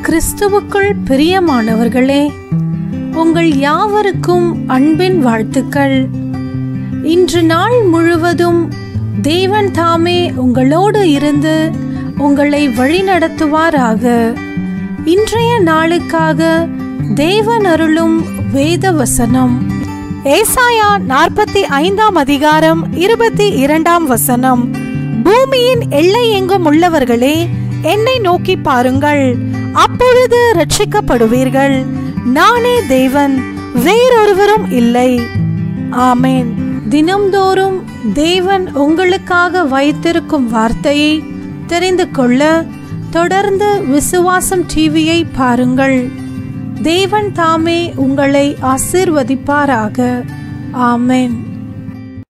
கிறிஸ்துவுக்குள் பிரியமானவர்களே உங்கள் யாவருக்கும் அன்பின் வாழ்த்துக்கள் இன்று நாள் முழுவதும் தேவன் தாமே உங்களோடு இருந்து உங்களை வழிநடத்துவாராக இன்றைய நாளுக்காக தேவன் அருளும் வேத வசனம் ஏசாயா நாற்பத்தி ஐந்தாம் அதிகாரம் இருபத்தி இரண்டாம் வசனம் பூமியின் எல்லை எங்கும் உள்ளவர்களே என்னை நோக்கி பாருங்கள் அப்பொழுது ரட்சிக்கப்படுவீர்கள் நானே தேவன் வேறொருவரும் இல்லை ஆமேன் தினம்தோறும் தேவன் உங்களுக்காக வைத்திருக்கும் வார்த்தையை தெரிந்து கொள்ள தொடர்ந்து விசுவாசம் டிவியை பாருங்கள் தேவன் தாமே உங்களை ஆசிர்வதிப்பாராக ஆமென்